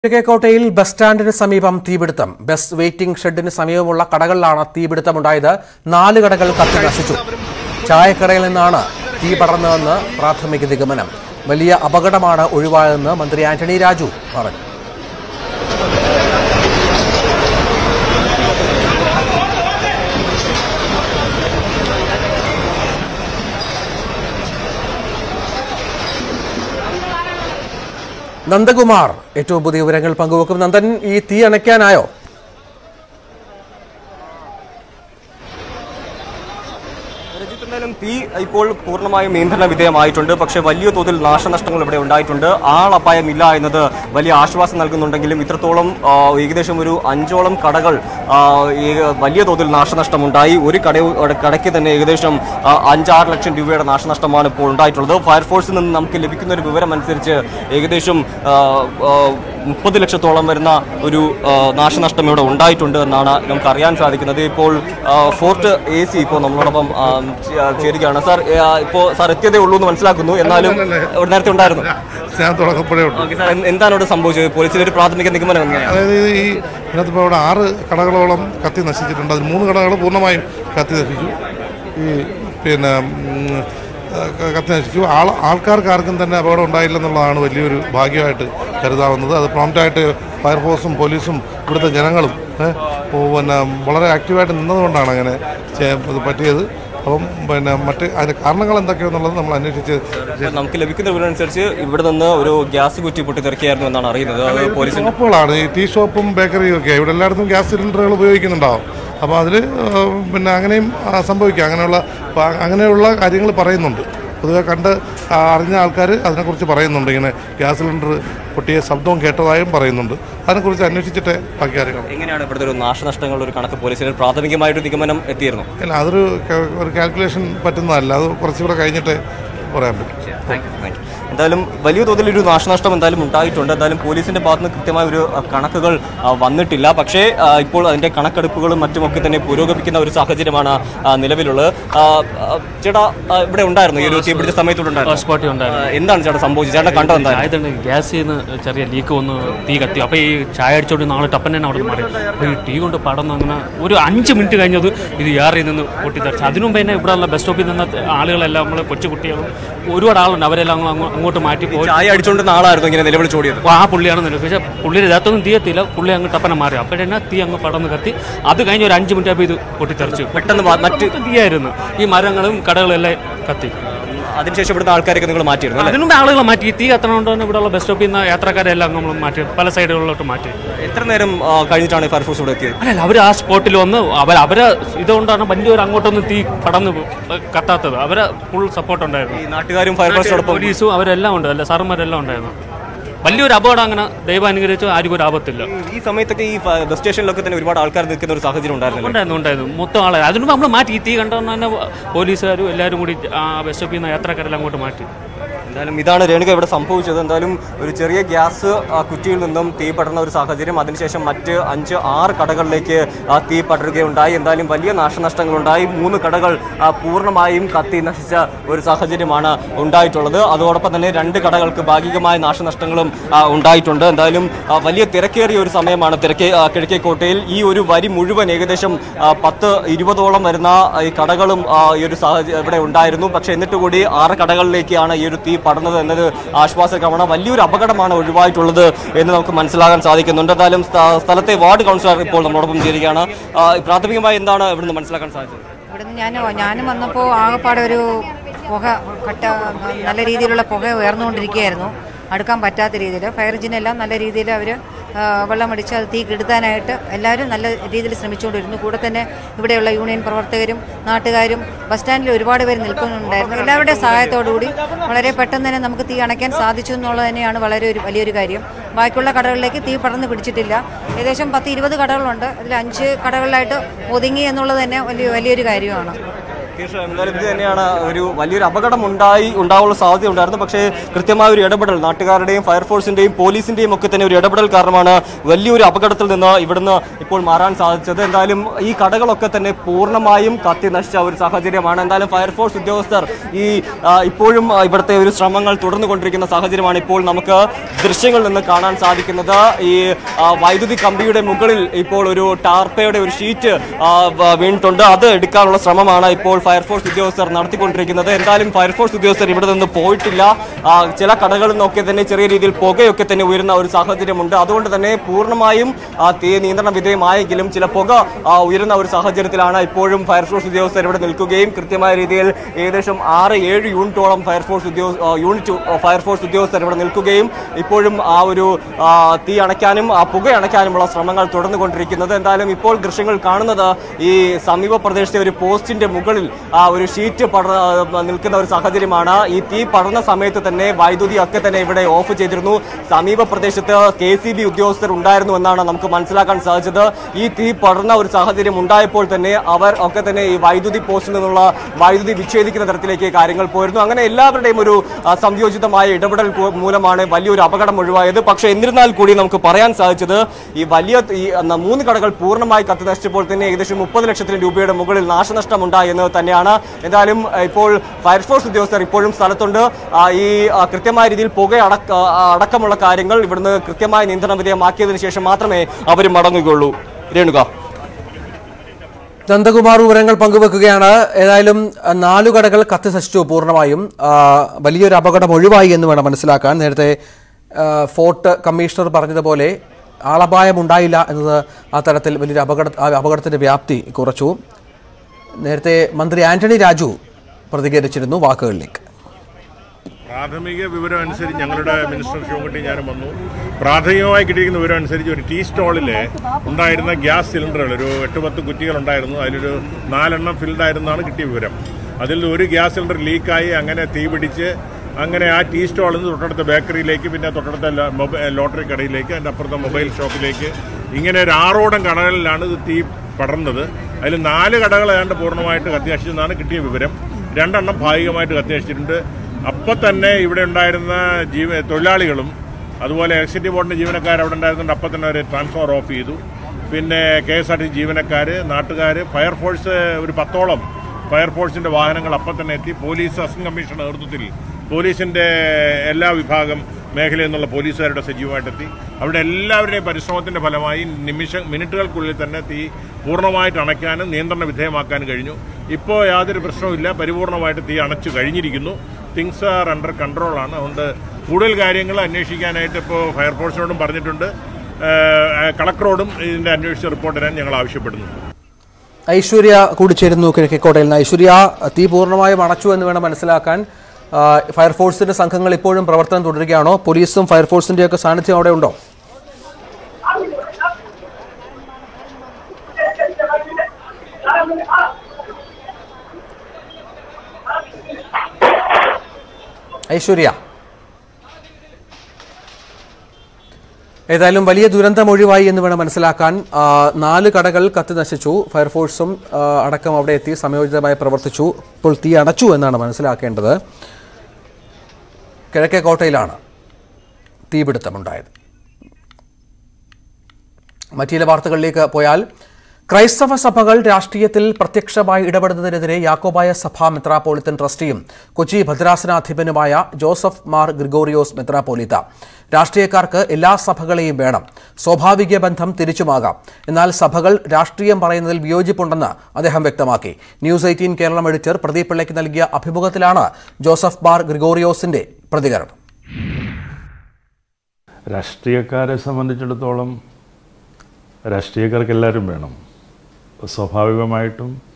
കിഴക്കേക്കോട്ടയിൽ bus സ്റ്റാൻഡിന് സമീപം തീപിടുത്തം ബസ് വെയിറ്റിംഗ് ഷെഡിന് സമീപമുള്ള കടകളിലാണ് തീപിടുത്തമുണ്ടായത് നാല് കടകൾ കത്തി നശിച്ചു ചായക്കടയിൽ നിന്നാണ് തീ പടർന്നതെന്ന് പ്രാഥമിക നിഗമനം വലിയ അപകടമാണ് ഒഴിവായതെന്ന് മന്ത്രി ആന്റണി രാജു പറഞ്ഞു നന്ദകുമാർ ഏറ്റവും പുതിയ വിവരങ്ങൾ പങ്കുവെക്കും നന്ദൻ ഈ തീ അണയ്ക്കാനായോ രഞ്ജിത്ത്, എന്തായാലും തീ ഇപ്പോൾ പൂർണ്ണമായും നിയന്ത്രണ വിധേയമായിട്ടുണ്ട് പക്ഷേ വലിയ തോതിൽ നാശനഷ്ടങ്ങൾ ഇവിടെ ഉണ്ടായിട്ടുണ്ട് ആളപായമില്ല എന്നത് വലിയ ആശ്വാസം നൽകുന്നുണ്ടെങ്കിലും ഇത്രത്തോളം ആ, ഏകദേശം ഒരു അഞ്ചോളം കടകൾ ആ, ഏക- വലിയ തോതിൽ നാശനഷ്ടമുണ്ടായി ഒരു കട കടയ്ക്ക് തന്നെ ഏകദേശം ആ, അഞ്ചാറ് ലക്ഷം രൂപയുടെ നാശനഷ്ടമാണ് ഇപ്പോൾ ഉണ്ടായിട്ടുള്ളത് ഫയർഫോഴ്സിൽ നിന്ന് നമുക്ക് ലഭിക്കുന്ന ഒരു വിവരം അനുസരിച്ച് ഏകദേശം ആ, ആ, മുപ്പത് ലക്ഷത്തോളം വരുന്ന ഒരു ആ, നാശനഷ്ടം ഇവിടെ ഉണ്ടായിട്ടുണ്ട് എന്നാണ് നമുക്ക് അറിയാൻ സാധിക്കുന്നത് ഇപ്പോൾ ആ, ഫോർട്ട് എ സി ഇപ്പോൾ നമ്മളോടൊപ്പം ആ, ചേ- ചേരുകയാണ് സാർ ആ, ഇപ്പോൾ സാർ എത്തിയതേ ഉള്ളൂ എന്ന് മനസ്സിലാക്കുന്നു എന്നാലും ഇവിടെ നേരത്തെ ഉണ്ടായിരുന്നു ഞാൻ തുടക്കപ്പോഴേ ഉണ്ട് ഓക്കെ സാർ എന്ത്- എന്താണ് ഇവിടെ സംഭവിച്ചത് പോലീസിന്റെ ഒരു പ്രാഥമിക നിഗമനം എങ്ങനെയാണ് അതായത് ഈ ഇതിനകത്ത് ഇപ്പോൾ ഇവിടെ ആറ് കടകളോളം കത്തി നശിച്ചിട്ടുണ്ട് അതിൽ മൂന്ന് കടകൾ പൂർണ്ണമായും കത്തി നശിച്ചു ഈ പിന്നെ ഉം, ക- കത്തി നശിച്ചു ആൾ ആൾക്കാർക്ക് ആർക്കും തന്നെ അപകടം ഉണ്ടായില്ലെന്നുള്ളതാണ് വലിയൊരു ഭാഗ്യമായിട്ട് കരുതാവുന്നത് അത് പ്രോംപ്റ്റായിട്ട് ഫയർഫോഴ്സും പോലീസും ഇവിടുത്തെ ജനങ്ങളും ഏ, ഓ, പിന്നെ വളരെ ആക്റ്റീവായിട്ട് നിന്നതുകൊണ്ടാണ് അങ്ങനെ ചെ- ഇത് പറ്റിയത് അപ്പം പിന്നെ മറ്റ് അതിൻ്റെ കാരണങ്ങൾ എന്തൊക്കെയാണെന്നുള്ളത് നമ്മൾ അന്വേഷിച്ച് അപ്പോൾ നമുക്ക് ലഭിക്കുന്ന വിവരം അനുസരിച്ച് ഇവിടെ നിന്ന് ഒരു ഗ്യാസ് കുറ്റി പൊട്ടിത്തെറിക്കുകയായിരുന്നു എന്നാണ് അറിയുന്നത് അത് പോലീസിന്റെ ഷോപ്പുകളാണ് ഈ ടീ ഷോപ്പും ബേക്കറിയും ഒക്കെ ഇവിടെ എല്ലായിടത്തും ഗ്യാസ് സിലിണ്ടറുകൾ ഉപയോഗിക്കുന്നുണ്ടാവും അപ്പോൾ അതിൽ പിന്നെ അങ്ങനെയും ആ, സംഭവിക്കാം അങ്ങനെയുള്ള പ- അങ്ങനെയുള്ള കാര്യങ്ങൾ പറയുന്നുണ്ട് പൊതുവെ കണ്ട് ആ, അറിഞ്ഞ ആൾക്കാർ അതിനെക്കുറിച്ച് പറയുന്നുണ്ട് ഇങ്ങനെ ഗ്യാസ് സിലിണ്ടർ പൊട്ടിയ ശബ്ദവും കേട്ടതായും പറയുന്നുണ്ട് അതിനെക്കുറിച്ച് അന്വേഷിച്ചിട്ട് ബാക്കി കാര്യങ്ങൾ എങ്ങനെയാണ് ഇവിടുത്തെ ഒരു നാശനഷ്ടങ്ങളുടെ ഒരു കണക്ക് പോലീസിന് പ്രാഥമികമായിട്ട് നിഗമനം എത്തിയിരുന്നു ഇല്ല അതൊരു ക- ഒരു കാൽക്കുലേഷൻ പറ്റുന്നതല്ല അത് കുറച്ചുകൂടെ കഴിഞ്ഞിട്ട് പറയാൻ പറ്റും എന്തായാലും വലിയ തോതിൽ ഒരു നാശനഷ്ടം എന്തായാലും ഉണ്ടായിട്ടുണ്ട് എന്തായാലും പോലീസിന്റെ ഭാഗത്ത് നിന്ന് കൃത്യമായ ഒരു അഹ്, കണക്കുകൾ അഹ്, വന്നിട്ടില്ല പക്ഷേ അഹ്, ഇപ്പോൾ അതിന്റെ കണക്കെടുപ്പുകളും മറ്റുമൊക്കെ തന്നെ പുരോഗമിക്കുന്ന ഒരു സാഹചര്യമാണ് അഹ്, നിലവിലുള്ളത് അഹ്, അഹ്, ചേട്ടാ അഹ്, ഇവിടെ ഉണ്ടായിരുന്നു ഈ ഒരു തീപിടുത്ത സമയത്തുണ്ടായിരുന്നു സ്പോട്ടി ഉണ്ടായിരുന്നു എന്താണ് ചേട്ടാ സംഭവിച്ചത് ചേട്ടാ കണ്ടോ എന്തായാലും ആയതുകൊണ്ട് ഗ്യാസിൽ നിന്ന് ചെറിയ ലീക്ക് വന്ന് തീ കത്തി അപ്പോൾ ഈ ചായ അടിച്ചോണ്ട് നാളെ ടപ്പൻ തന്നെ അവിടെ നിന്ന് മാറി അപ്പോൾ ഈ ടീ കൊണ്ട് പടന്ന് അങ്ങനെ ഒരു അഞ്ച് മിനിറ്റ് കഴിഞ്ഞത് ഇത് യാറിൽ നിന്ന് പൊട്ടിത്തെറിച്ചു അതിനു മുമ്പ് തന്നെ ഇവിടെയുള്ള ബസ് സ്റ്റോപ്പിൽ നിന്ന് ആളുകളെല്ലാം നമ്മൾ കൊച്ചു കുട്ടികളും ഒരുപാട് ആളുണ്ട് അവരെല്ലാം അങ്ങ് അങ്ങ് അങ്ങോട്ട് മാറ്റി പോയി ചായ അടിച്ചുകൊണ്ടിരുന്ന ആളായിരുന്നു ഇങ്ങനെ നിലവിളിച്ചോടിയത് അപ്പോൾ ആ പുള്ളിയാണ് നിൽക്കുക പക്ഷേ പുള്ളിയുടെ ഇതത്തൊന്നും തീയത്തില്ല പുള്ളി അങ്ങ് ടപ്പനെ മാറി അപ്പോഴന്നെ തീ അങ്ങ് പടന്ന് കത്തി അത് കഴിഞ്ഞ് ഒരു അഞ്ച് മിനിറ്റ് ആയപ്പോൾ ഇത് പൊട്ടിത്തെറിച്ചു പെട്ടെന്ന് മ- മറ്റ് മറ്റ് തീയായിരുന്നു ഈ മരങ്ങളും കടകളും എല്ലാം കത്തി അതിനുശേഷം ഇവിടുത്തെ ആൾക്കാരൊക്കെ നിങ്ങൾ മാറ്റിയിരുന്നു അല്ലേ അതിനു മുമ്പ് ആളുകളെ മാറ്റി ഈ തീ കത്തണോണ്ട് തന്നെ ഇവിടെയുള്ള ബസ് സ്റ്റോപ്പിൽ നിന്ന് യാത്രക്കാരെല്ലാം നമ്മൾ മാറ്റി പല സൈഡുകളിലോട്ട് മാറ്റി എത്ര നേരം ആ, കഴിഞ്ഞിട്ടാണ് ഫയർഫോഴ്സ് ഇവിടെ എത്തിയത് അല്ലല്ല അവർ ആ സ്പോട്ടിൽ വന്ന് അവർ അവരെ ഇതുകൊണ്ടാണ് വലിയൊരു അങ്ങോട്ടൊന്നും തീ കടന്ന് കത്താത്തത് അവരെ ഫുൾ സപ്പോർട്ട് ഉണ്ടായിരുന്നു ഈ നാട്ടുകാരും ഫയർഫോഴ്സിനോടൊപ്പം പോലീസും അവരെല്ലാം ഉണ്ട് അല്ല സാറന്മാരെല്ലാം ഉണ്ടായിരുന്നു വലിയൊരു അപകടം അങ്ങനെ ദൈവം അനുഗ്രഹിച്ചു ആർക്കും ഒരു ആപത്തില്ല ഈ സമയത്തൊക്കെ ഈ ഫ- ബസ് സ്റ്റേഷനിലൊക്കെ തന്നെ ഒരുപാട് ആൾക്കാർ നിൽക്കുന്ന ഒരു സാഹചര്യം ഉണ്ടായിരുന്നല്ലോ ഉണ്ടായിരുന്നു ഉണ്ടായിരുന്നു മൊത്തം ആളെ അതിനു മുമ്പ് നമ്മൾ മാറ്റി ഈ തീ കണ്ടോണ്ട് തന്നെ പോലീസുകാരും എല്ലാവരും കൂടി ആ ബസ് സ്റ്റോപ്പിൽ നിന്ന് യാത്രക്കാരെല്ലാം അങ്ങോട്ട് മാറ്റി എന്തായാലും ഇതാണ് രേണുക ഇവിടെ സംഭവിച്ചത് എന്തായാലും ഒരു ചെറിയ ഗ്യാസ് ആ, കുറ്റിയിൽ നിന്നും തീ പടർന്ന ഒരു സാഹചര്യം അതിനുശേഷം മറ്റ് അഞ്ച് ആറ് കടകളിലേക്ക് ആ തീ പടരുകയുണ്ടായി എന്തായാലും വലിയ നാശനഷ്ടങ്ങളുണ്ടായി മൂന്ന് കടകൾ ആ, പൂർണ്ണമായും കത്തി നശിച്ച ഒരു സാഹചര്യമാണ് ഉണ്ടായിട്ടുള്ളത് അതോടൊപ്പം തന്നെ രണ്ട് കടകൾക്ക് ഭാഗികമായ നാശനഷ്ടങ്ങളും ആ, ഉണ്ടായിട്ടുണ്ട് എന്തായാലും ആ, വലിയ തിരക്കേറിയ ഒരു സമയമാണ് തിരക്കേ ആ, കിഴക്കേക്കോട്ടയിൽ ഈ ഒരു വരി മുഴുവൻ ഏകദേശം ആ, പത്ത് ഇരുപതോളം വരുന്ന ആ, ഈ കടകളും ആ, ഈ ഒരു സാഹചര്യം ഇവിടെ ഉണ്ടായിരുന്നു പക്ഷേ എന്നിട്ട് കൂടി ആറ് കടകളിലേക്കാണ് ഈ ഒരു തീ പടർന്നത് എന്നത് ആശ്വാസകരമാണ് വലിയൊരു അപകടമാണ് ഒഴിവായിട്ടുള്ളത് എന്ന് നമുക്ക് മനസ്സിലാക്കാൻ സാധിക്കുന്നുണ്ട് എന്തായാലും സ്ഥ- സ്ഥലത്തെ വാർഡ് കൗൺസിലർ ഇപ്പോൾ നമ്മളോടൊപ്പം ചേരുകയാണ് ആ, പ്രാഥമികമായി എന്താണ് ഇവിടുന്ന് മനസ്സിലാക്കാൻ സാധിച്ചത് ഇവിടുന്ന് ഞാൻ ഞാനും വന്നപ്പോൾ ആകെപ്പാടെ ഒരു പുക കട്ട നല്ല രീതിയിലുള്ള പുക ഉയർന്നുകൊണ്ടിരിക്കുകയായിരുന്നു അടുക്കാൻ പറ്റാത്ത രീതിയിൽ ഫയർ എഞ്ചിനെല്ലാം നല്ല രീതിയിൽ അവർ വെള്ളമടിച്ച് അത് തീ കെടുത്താനായിട്ട് എല്ലാവരും നല്ല രീതിയിൽ ശ്രമിച്ചുകൊണ്ടിരുന്നു കൂടെ തന്നെ ഇവിടെയുള്ള യൂണിയൻ പ്രവർത്തകരും നാട്ടുകാരും ബസ് സ്റ്റാൻഡിൽ ഒരുപാട് പേര് നിൽക്കുന്നുണ്ടായിരുന്നു എല്ലാവരുടെയും സഹായത്തോടുകൂടി വളരെ പെട്ടെന്ന് തന്നെ നമുക്ക് തീ അണയ്ക്കാൻ സാധിച്ചു എന്നുള്ളത് തന്നെയാണ് വളരെ ഒരു വലിയൊരു കാര്യം ബാക്കിയുള്ള കടകളിലേക്ക് തീ പടർന്ന് പിടിച്ചിട്ടില്ല ഏകദേശം പത്ത് ഇരുപത് കടകളുണ്ട് അതിൽ അഞ്ച് കടകളിലായിട്ട് ഒതുങ്ങി എന്നുള്ളത് തന്നെ വലിയ വലിയൊരു കാര്യമാണ് തീർച്ചയായും എന്തായാലും ഇത് തന്നെയാണ് ഒരു വലിയൊരു അപകടം ഉണ്ടായി ഉണ്ടാവാനുള്ള സാധ്യത ഉണ്ടായിരുന്നു പക്ഷേ കൃത്യമായ ഒരു ഇടപെടൽ നാട്ടുകാരുടെയും ഫയർഫോഴ്സിന്റെയും പോലീസിന്റെയും ഒക്കെ തന്നെ ഒരു ഇടപെടൽ കാരണമാണ് വലിയൊരു അപകടത്തിൽ നിന്ന് ഇവിടുന്ന് ഇപ്പോൾ മാറാൻ സാധിച്ചത് എന്തായാലും ഈ കടകളൊക്കെ തന്നെ പൂർണ്ണമായും കത്തി നശിച്ച ഒരു സാഹചര്യമാണ് എന്തായാലും ഫയർഫോഴ്സ് ഉദ്യോഗസ്ഥർ ഈ ആ, ഇപ്പോഴും ആ, ഇവിടുത്തെ ഒരു ശ്രമങ്ങൾ തുടർന്നുകൊണ്ടിരിക്കുന്ന സാഹചര്യമാണ് ഇപ്പോൾ നമുക്ക് ദൃശ്യങ്ങളിൽ നിന്ന് കാണാൻ സാധിക്കുന്നത് ഈ ആ, വൈദ്യുതി കമ്പിയുടെ മുകളിൽ ഇപ്പോൾ ഒരു ടാർപ്പയുടെ ഒരു ഷീറ്റ് ആ, വ- വീണിട്ടുണ്ട് അത് എടുക്കാനുള്ള ശ്രമമാണ് ഇപ്പോൾ ഫയർഫോഴ്സ് ഉദ്യോഗസ്ഥർ നടത്തിക്കൊണ്ടിരിക്കുന്നത് എന്തായാലും ഫയർഫോഴ്സ് ഉദ്യോഗസ്ഥർ ഇവിടെ നിന്ന് പോയിട്ടില്ല ആ, ചില കടകളിൽ നിന്നൊക്കെ തന്നെ ചെറിയ രീതിയിൽ പുകയൊക്കെ തന്നെ ഉയരുന്ന ഒരു സാഹചര്യമുണ്ട് അതുകൊണ്ട് തന്നെ പൂർണ്ണമായും ആ, തീ നിയന്ത്രണ വിധേയമായെങ്കിലും ചില പുക ആ, ഉയരുന്ന ഒരു സാഹചര്യത്തിലാണ് ഇപ്പോഴും ഫയർഫോഴ്സ് ഉദ്യോഗസ്ഥർ ഇവിടെ നിൽക്കുകയും കൃത്യമായ രീതിയിൽ ഏകദേശം ആറ് ഏഴ് യൂണിറ്റോളം ഫയർഫോഴ്സ് ഉദ്യോഗ ആ, യൂണിറ്റ് ഫയർഫോഴ്സ് ഉദ്യോഗസ്ഥർ ഇവിടെ നിൽക്കുകയും ഇപ്പോഴും ആ ഒരു ആ, തീ അണയ്ക്കാനും ആ പുക അണയ്ക്കാനുമുള്ള ശ്രമങ്ങൾ തുടർന്നുകൊണ്ടിരിക്കുന്നത് എന്തായാലും ഇപ്പോൾ ദൃശ്യങ്ങൾ കാണുന്നത് ഈ സമീപ പ്രദേശത്തെ ഒരു പോസ്റ്റിന്റെ മുകളിൽ ആ ഒരു ഷീറ്റ് പട നിൽക്കുന്ന ഒരു സാഹചര്യമാണ് ഈ തീ പടർന്ന സമയത്ത് തന്നെ വൈദ്യുതി ഒക്കെ തന്നെ ഇവിടെ ഓഫ് ചെയ്തിരുന്നു സമീപ പ്രദേശത്ത് കെ സി ബി ഉദ്യോഗസ്ഥർ ഉണ്ടായിരുന്നു എന്നാണ് നമുക്ക് മനസ്സിലാക്കാൻ സാധിച്ചത് ഈ തീ പടർന്ന ഒരു സാഹചര്യം ഉണ്ടായപ്പോൾ തന്നെ അവർ ഒക്കെ തന്നെ ഈ വൈദ്യുതി പോസ്റ്റിൽ നിന്നുള്ള വൈദ്യുതി വിച്ഛേദിക്കുന്ന തരത്തിലേക്ക് കാര്യങ്ങൾ പോയിരുന്നു അങ്ങനെ എല്ലാവരുടെയും ഒരു ആ, സംയോജിതമായ ഇടപെടൽ കൂ- മൂലമാണ് വലിയൊരു അപകടം ഒഴിവായത് പക്ഷേ എന്നിരുന്നാൽ കൂടി നമുക്ക് പറയാൻ സാധിച്ചത് ഈ വലിയ ഈ അന്ന് മൂന്ന് കടകൾ പൂർണ്ണമായി കത്തി നശിച്ചപ്പോൾ തന്നെ ഏകദേശം മുപ്പത് ലക്ഷത്തിന് രൂപയുടെ മുകളിൽ നാശനഷ്ടം ഉണ്ടായി എന്നത് തന്നെയാണ് എന്തായാലും ആ, ഇപ്പോൾ ഫയർഫോഴ്സ് ഉദ്യോഗസ്ഥർ ഇപ്പോഴും സ്ഥലത്തുണ്ട് ആ, ഈ ആ, കൃത്യമായ രീതിയിൽ പുക അടക്ക ആ, അടക്കമുള്ള കാര്യങ്ങൾ ഇവിടുന്ന് കൃത്യമായ നിയന്ത്രണ വിധേയമാക്കിയതിനു ശേഷം മാത്രമേ അവർ മടങ്ങുകയുള്ളൂ രേണുക നന്ദകുമാർ വിവരങ്ങൾ പങ്കുവെക്കുകയാണ് ഏതായാലും അഹ്, നാലു കടകൾ കത്തി നശിച്ചു പൂർണ്ണമായും ആ, വലിയൊരു അപകടം ഒഴിവായി എന്ന് വേണം മനസ്സിലാക്കാൻ നേരത്തെ ആ, ഫോർട്ട് കമ്മീഷണർ പറഞ്ഞതുപോലെ ആളപായം ഉണ്ടായില്ല എന്നത് ആ തരത്തിൽ വലിയൊരു അപകട ആ അപകടത്തിന്റെ വ്യാപ്തി കുറച്ചു നേരത്തെ മന്ത്രി ആന്റണി രാജു പ്രതികരിച്ചിരുന്നു വാക്കുകളിലേക്ക് പ്രാഥമിക വിവരം അനുസരിച്ച് ഞങ്ങളുടെ മിനിസ്റ്റർ ശിവൻകുട്ടി ഞാനും വന്നു പ്രാഥമികമായി കിട്ടിയിരിക്കുന്ന വിവരം അനുസരിച്ച് ഒരു ടീ സ്റ്റോളിൽ ഉണ്ടായിരുന്ന ഗ്യാസ് സിലിണ്ടറുകൾ ഒരു എട്ട് പത്ത് കുറ്റികൾ ഉണ്ടായിരുന്നു അതിലൊരു നാലെണ്ണം ഫിൽഡ് ആയിരുന്നാണ് കിട്ടിയ വിവരം അതിൽ ഒരു ഗ്യാസ് സിലിണ്ടർ ലീക്കായി അങ്ങനെ തീ പിടിച്ച് അങ്ങനെ ആ ടീ സ്റ്റോളിൽ നിന്ന് തൊട്ടടുത്ത ബേക്കറിയിലേക്ക് പിന്നെ തൊട്ടടുത്ത ല- മൊബൈ- ലോട്ടറി കടയിലേക്ക് അതിൻ്റെ അപ്പുറത്തെ മൊബൈൽ ഷോപ്പിലേക്ക് ഇങ്ങനെ ഒരു ആറോടം കടകളിലാണ് ഇത് തീ പടർന്നത് അതിൽ നാല് കടകൾ ഏതാണ്ട് പൂർണ്ണമായിട്ട് കത്തിനശിച്ചെന്നാണ് കിട്ടിയ വിവരം രണ്ടെണ്ണം ഭാഗികമായിട്ട് കത്തിനശിച്ചിട്ടുണ്ട് അപ്പം തന്നെ ഇവിടെ ഉണ്ടായിരുന്ന ജീവ തൊഴിലാളികളും അതുപോലെ എക്സിക്യൂട്ടീവ് ബോർഡിൻ്റെ ജീവനക്കാർ അവിടെ ഉണ്ടായിരുന്നുണ്ട് അപ്പം തന്നെ ഒരു ട്രാൻസ്ഫോർ ഓഫ് ചെയ്തു പിന്നെ കെ എസ് ആർ ടി ജീവനക്കാർ നാട്ടുകാർ ഫയർഫോഴ്സ് ഒരു പത്തോളം ഫയർഫോഴ്സിൻ്റെ വാഹനങ്ങൾ അപ്പം തന്നെ എത്തി പോലീസ് അസിസ്റ്റന്റ് കമ്മീഷണർ നേതൃത്വത്തിൽ പോലീസിൻ്റെ എല്ലാ വിഭാഗം മേഖലയിൽ നിന്നുള്ള പോലീസുകാരുടെ സജീവമായിട്ടെത്തി അവിടെ എല്ലാവരുടെയും പരിശ്രമത്തിൻ്റെ ഫലമായി നിമിഷ മിനിറ്റുകൾക്കുള്ളിൽ തന്നെ തീ പൂർണ്ണമായിട്ട് അണയ്ക്കാനും നിയന്ത്രണ വിധേയമാക്കാനും കഴിഞ്ഞു ഇപ്പോൾ യാതൊരു പ്രശ്നവുമില്ല പരിപൂർണമായിട്ട് തീ അണച്ചു കഴിഞ്ഞിരിക്കുന്നു തിങ്സ് ആർ അണ്ടർ കൺട്രോളാണ് അതുകൊണ്ട് കൂടുതൽ കാര്യങ്ങൾ അന്വേഷിക്കാനായിട്ട് ഇപ്പോൾ ഫയർഫോഴ്സിനോടും പറഞ്ഞിട്ടുണ്ട് ഏഹ് കളക്ടറോടും ഇതിൻ്റെ അന്വേഷിച്ച റിപ്പോർട്ട് തരാൻ ഞങ്ങൾ ആവശ്യപ്പെടുന്നു ഐശ്വര്യ കൂടി ചേരുന്നു കിഴക്കേക്കോട്ടയിൽ നിന്ന് ഐശ്വര്യ തീ പൂർണ്ണമായും അണച്ചു എന്ന് വേണം മനസ്സിലാക്കാൻ ആ, ഫയർഫോഴ്സിന്റെ സംഘങ്ങൾ ഇപ്പോഴും പ്രവർത്തനം തുടരുകയാണോ പോലീസും ഫയർഫോഴ്സിന്റെ ഒക്കെ സാന്നിധ്യം അവിടെ ഉണ്ടോ ഐശ്വര്യ ഏതായാലും വലിയ ദുരന്തം ഒഴിവായി എന്ന് വേണം മനസ്സിലാക്കാൻ ആ, നാല് കടകൾ കത്തി നശിച്ചു ഫയർഫോഴ്സും ആ, അടക്കം അവിടെ എത്തി സംയോജിതമായി പ്രവർത്തിച്ചു ഇപ്പോൾ തീ അടച്ചു എന്നാണ് മനസ്സിലാക്കേണ്ടത് കിഴക്കേക്കോട്ടയിലാണ് തീപിടുത്തമുണ്ടായത് മറ്റു ചില വാർത്തകളിലേക്ക് പോയാൽ ക്രൈസ്തവ സഭകൾ രാഷ്ട്രീയത്തിൽ പ്രത്യക്ഷമായി ഇടപെടുന്നതിനെതിരെ യാക്കോബായ സഭാ മെത്രാപ്പോളിത്തൻ ട്രസ്റ്റിയും കൊച്ചി ഭദ്രാസനാധിപനുമായ ജോസഫ് മാർ ഗ്രിഗോറിയോസ് മെത്രാപ്പോലിത്ത രാഷ്ട്രീയക്കാർക്ക് എല്ലാ സഭകളെയും വേണം സ്വാഭാവിക ബന്ധം തിരിച്ചുമാകാം എന്നാൽ സഭകൾ രാഷ്ട്രീയം പറയുന്നതിൽ വിയോജിപ്പുണ്ടെന്ന് അദ്ദേഹം വ്യക്തമാക്കി news eighteen Keralam editor Pradeep പിള്ളയ്ക്ക് നൽകിയ അഭിമുഖത്തിലാണ് ജോസഫ് മാർ ഗ്രിഗോറിയോസിന്റെ പ്രതികരണം രാഷ്ട്രീയക്കാരെ സംബന്ധിച്ചിടത്തോളം രാഷ്ട്രീയക്കാർക്ക് എല്ലാവരും വേണം സ്വാഭാവികമായിട്ടും